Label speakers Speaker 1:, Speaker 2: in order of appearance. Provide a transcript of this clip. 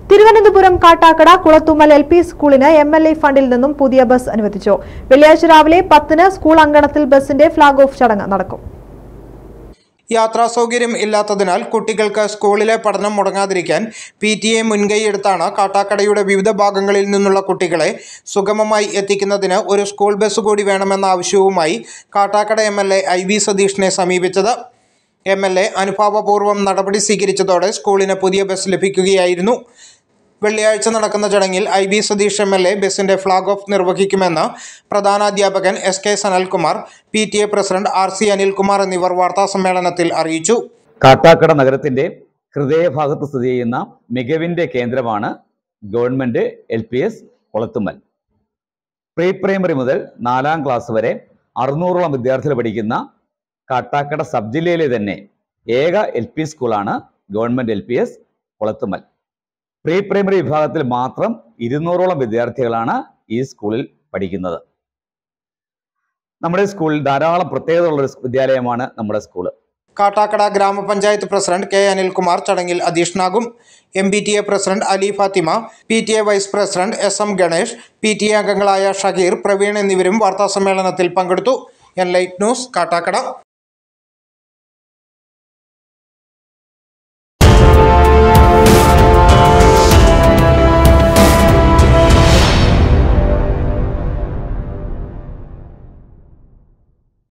Speaker 1: Thiruvananthapuram Kattakada Kulathummal L P സ്കൂളിന് M L A ഫണ്ടിൽ നിന്നും പുതിയ ബസ് അനുവദിച്ചു വെള്ളിയാഴ്ച രാവിലെ പത്തിന് സ്കൂൾ അങ്കണത്തിൽ ബസിന്റെ ഫ്ളാഗ് ഓഫ് ചടങ്ങ് നടക്കും
Speaker 2: യാത്രാ സൗകര്യം ഇല്ലാത്തതിനാൽ കുട്ടികൾക്ക് സ്കൂളിലെ പഠനം മുടങ്ങാതിരിക്കാൻ പി ടി എ മുൻകൈയെടുത്താണ് കാട്ടാക്കടയുടെ വിവിധ ഭാഗങ്ങളിൽ നിന്നുള്ള കുട്ടികളെ സുഗമമായി എത്തിക്കുന്നതിന് ഒരു സ്കൂൾ ബസ് കൂടി വേണമെന്ന ആവശ്യവുമായി Kattakada M L A I V സതീഷിനെ സമീപിച്ചത് എം എൽ എ അനുഭാവപൂർവ്വം നടപടി സ്വീകരിച്ചതോടെ സ്കൂളിന് പുതിയ ബസ് ലഭിക്കുകയായിരുന്നു വെള്ളിയാഴ്ച നടക്കുന്ന ചടങ്ങിൽ I B Satheesh M L A ബസിന്റെ ഫ്ളാഗ് ഓഫ് നിർവഹിക്കുമെന്ന് പ്രധാനാധ്യാപകൻ S K Sanalkumar P T A president R C Anilkumar എന്നിവർ വാർത്താസമ്മേളനത്തിൽ അറിയിച്ചു
Speaker 3: കാട്ടാക്കട നഗരത്തിന്റെ ഹൃദയഭാഗത്ത് സ്ഥിതി ചെയ്യുന്ന മികവിന്റെ കേന്ദ്രമാണ് government L P S Kolathummal pre primary മുതൽ നാലാം ക്ലാസ് വരെ അറുന്നൂറോളം വിദ്യാർത്ഥികൾ പഠിക്കുന്ന കാട്ടാക്കട സബ് ജില്ലയിലെ തന്നെ ഏക എൽ പി സ്കൂളാണ് government L P S Kolathummal pre primary വിഭാഗത്തിൽ മാത്രം ഇരുന്നൂറോളം വിദ്യാർത്ഥികളാണ് ഈ സ്കൂളിൽ പഠിക്കുന്നത് നമ്മുടെ സ്കൂളിൽ ധാരാളം പ്രത്യേകതയുള്ള ഒരു വിദ്യാലയമാണ് നമ്മുടെ സ്കൂള്
Speaker 2: കാട്ടാക്കട ഗ്രാമപഞ്ചായത്ത് പ്രസിഡന്റ് കെ അനിൽകുമാർ ചടങ്ങിൽ അധ്യക്ഷനാകും M B T A president Ali Fathima P T A vice president S M Ganesh P T A അംഗങ്ങളായ ഷഹീർ പ്രവീൺ എന്നിവരും വാർത്താസമ്മേളനത്തിൽ പങ്കെടുത്തു എൻ ലൈറ്റ് ന്യൂസ് കാട്ടാക്കട